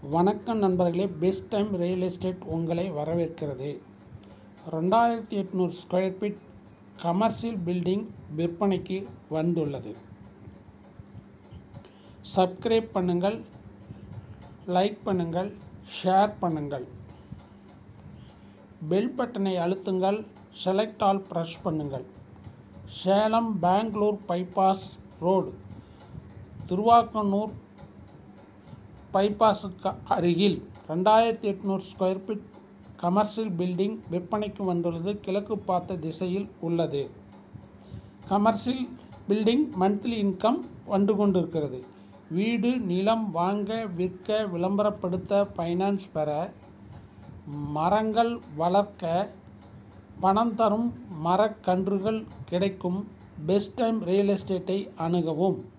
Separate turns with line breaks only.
வணக்கம் நண்பர்களே best time real estate உங்களை வரவேற்கிறது ரெண்டாயிரத்தி எட்நூறு ஸ்கொயர் ஃபீட் கமர்ஷியல் பில்டிங் விற்பனைக்கு வந்துள்ளது சப்ஸ்கிரைப் பண்ணுங்கள் லைக் பண்ணுங்கள் ஷேர் பண்ணுங்கள் பெல் பட்டனை அழுத்துங்கள் செலக்ட் ஆல் ப்ரெஸ் பண்ணுங்கள் சேலம் பெங்களூர் பைபாஸ் ரோடு திருவாக்கனூர் பைபாஸுக்கு அருகில் ரெண்டாயிரத்தி எட்நூறு ஸ்கொயர் ஃபீட் கமர்ஷியல் பில்டிங் விற்பனைக்கு வந்துள்ளது கிழக்கு பார்த்த திசையில் உள்ளது கமர்ஷியல் பில்டிங் மந்த்லி இன்கம் வந்து கொண்டிருக்கிறது வீடு நிலம் வாங்க விற்க விளம்பரப்படுத்த ஃபைனான்ஸ் பெற மரங்கள் வளர்க்க பணம் தரும் மரக்கன்றுகள் கிடைக்கும் பெஸ்ட் டைம் ரியல் எஸ்டேட்டை அணுகவும்